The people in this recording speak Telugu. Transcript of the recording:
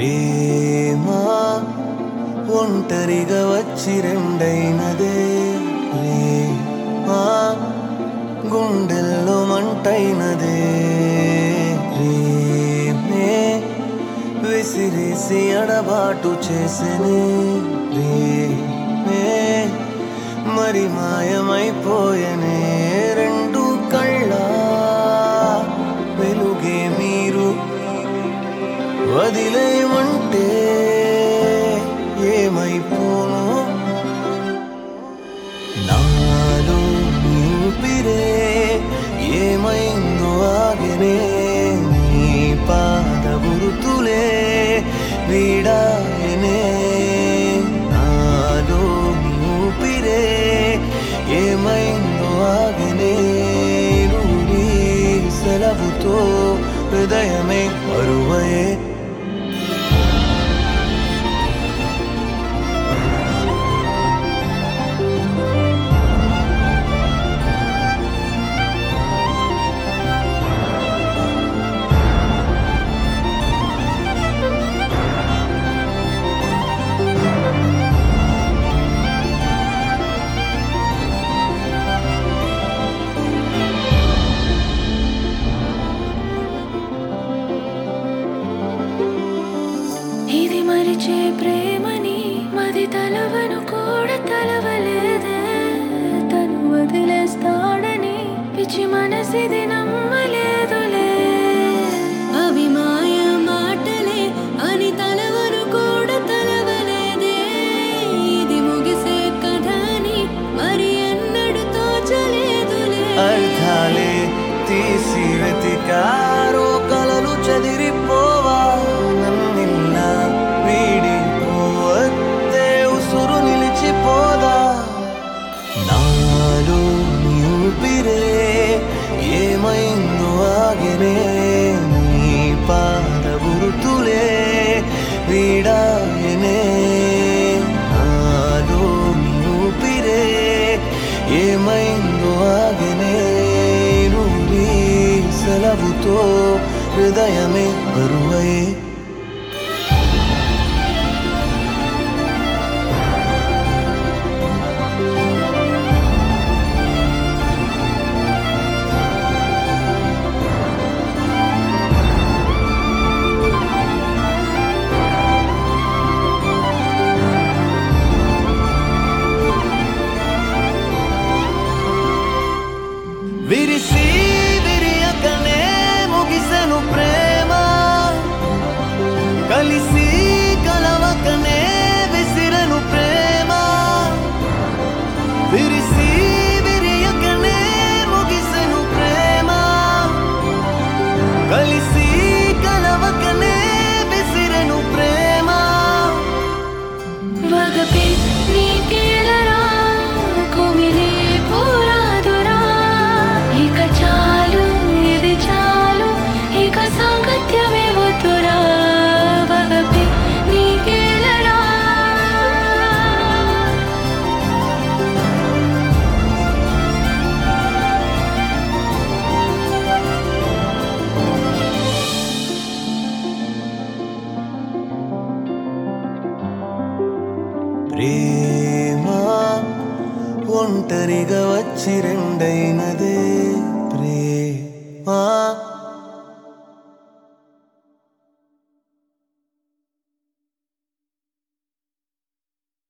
ప్రేమ ఒంటరిగా వచ్చి రెండైనదే ప్రేమ గుండెల్లో మంటైనదే ప్రేమే విసిరేసి అడబాటు చేసనే ప్రేమే మరి మాయమైపోయనే రెండు కళ్ళ వెలుగే మీరు వదిలేయమంటే ఏమైపోను నాలో ఊపిరే ఏమైందో ఆగనే నీ పాద గురుతులే వీడాయనే నాలో ఊపిరే ఏమైందో ఆగనే నువ్వు నీ సెలవుతో హృదయమే అరువయే ఇది మరిచే ప్రేమని మది తలవను కూడా తలవలేదే తను వదిలేస్తాడని పిచ్చి మనసిది నమ్మలేదులే అవి మాయ మాటలే అని తలవను కూడా తలవలేదే ఇది ముగిసే కథ అని మరి ఎన్నడు తోచలేదులే అర్థాలే తీసి వెతికారో కలలు చదిరిపోవా నన్నిల్లా వీడిపోవద్దే ఉసురు నిలిచిపోదా నాలో నీ ఊపిరే ఏమైందో ఆగినే నీ పాద గురుతులే వీడాయనే నాలో నీ ఊపిరే ఏమైందో ఆగినే నువ్వు నీ సెలవుతో హృదయమే బరువయే విరిసి విరియకనే ముగిసెను ప్రేమ కలిసి కలవకనే విసిరెను ప్రేమ విరిసి విరియకనే ముగిసెను ప్రేమ కలిసి కలవకనే విసిరెను ప్రేమ వగపే నీకేలరా కుమిలే పోరాదురా ఇక చాలు ఇది చాలు ఇక సాంగత్యమే వద్దురా వగపే నీకేలరా ప్రేమ ఒంటరిగా వచ్చి రెండైనదే ప్రేమ